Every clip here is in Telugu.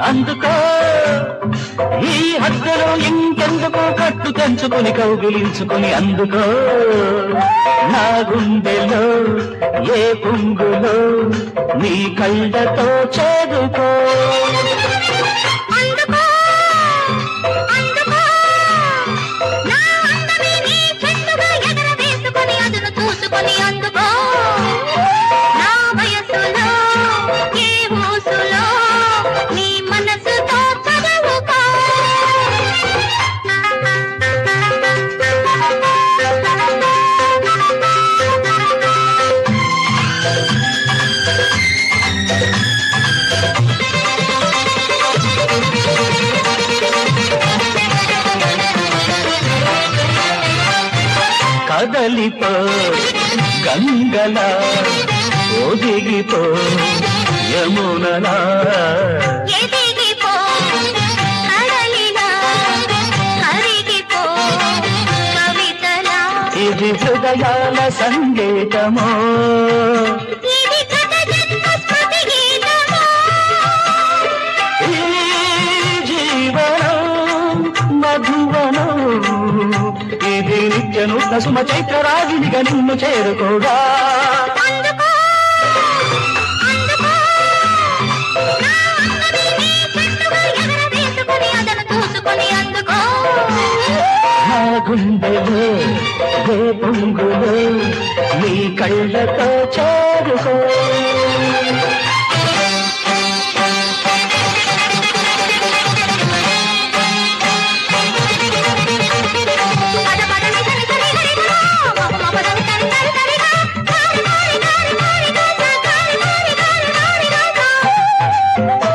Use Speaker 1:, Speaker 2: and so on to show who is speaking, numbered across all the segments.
Speaker 1: అందుకో ఈ హద్దులో ఇంకెందుకు కట్టు తెంచుకుని కౌగిలించుకుని అందుకో నా గుండెలో ఏ పుంగులో నీ కళ్ళతో చేదుకో
Speaker 2: అందుకో అందుకో నా అందమే నీ చెట్టుగా ఎగరవేసుకొని అదును చూసుకొని అందుకో నా వయసులో ఏ ఊసులో నీ మనసుతో చదువుకో
Speaker 1: కదలిపో గంగలా ఒదిగిపో యమునలా
Speaker 2: ఎదిగిపో కడలిలా కరిగిపో కవితలా
Speaker 1: ఇది హృదయాల సంగీతమో
Speaker 2: ఇది గత జన్మ స్మృతి గీతమా
Speaker 1: ఈ జీవనం మధువనం ఇది నిత్య నూతన సుమ చైత్ర రాగినిగా నిన్ను చేరుకోగా
Speaker 2: అందుకో అందుకో నా అందమే నీ చెట్టుగా ఎగరవేసుకొని అదను చూసుకొని అందుకో
Speaker 1: నా గుండెలో ఏ పొంగులో నీ కళ్ళతో చేరుకో
Speaker 2: పద పద ని సరి సరి గరి గో మగ మగ పద ని సరి సరి సరి గా గారి గారి గారి గారి గా సా గారి గారి గారి గారి గా సా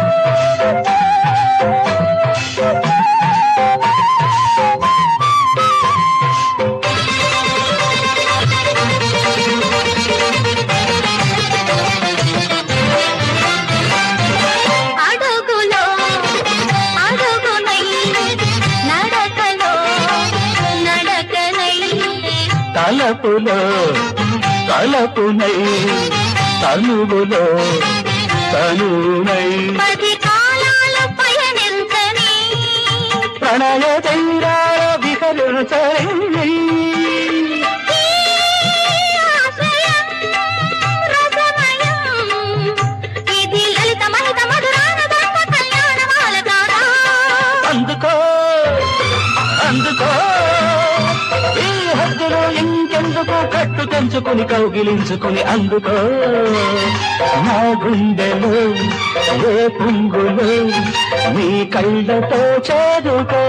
Speaker 2: అడుగులో అడుగునై నడకలో నడకనై
Speaker 1: తలపులో తలపునై తనువులో తనునై
Speaker 2: పది కాలాలు పయనించని
Speaker 1: ప్రణయ తీరాల విహరించని
Speaker 2: ఈ ఆశయం రసమయం. ఇది లలిత మహిత మధురాన దంత కళ్యాణమాల గారా.
Speaker 1: అందుకో అందుకో ఈ హద్దులో ఇంకెందుకు కట్టు తెంచుకుని కౌగిలించుకుని అందుకో నా గుండెలో ఏ పుంగులు నీ కళ్ళతో చేదుకో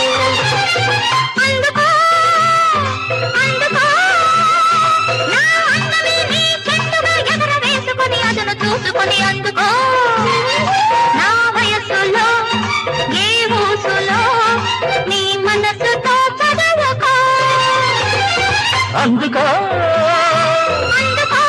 Speaker 2: అందుకో అందుకో నా అందమే నీ చెట్టుగా ఎగరవేసుకొని అదును చూసుకొని అందుకో నా వయస్సులో ఏ ఊసులో నీ మనసుతో చదువుకో
Speaker 1: అందుకో
Speaker 2: అందుకో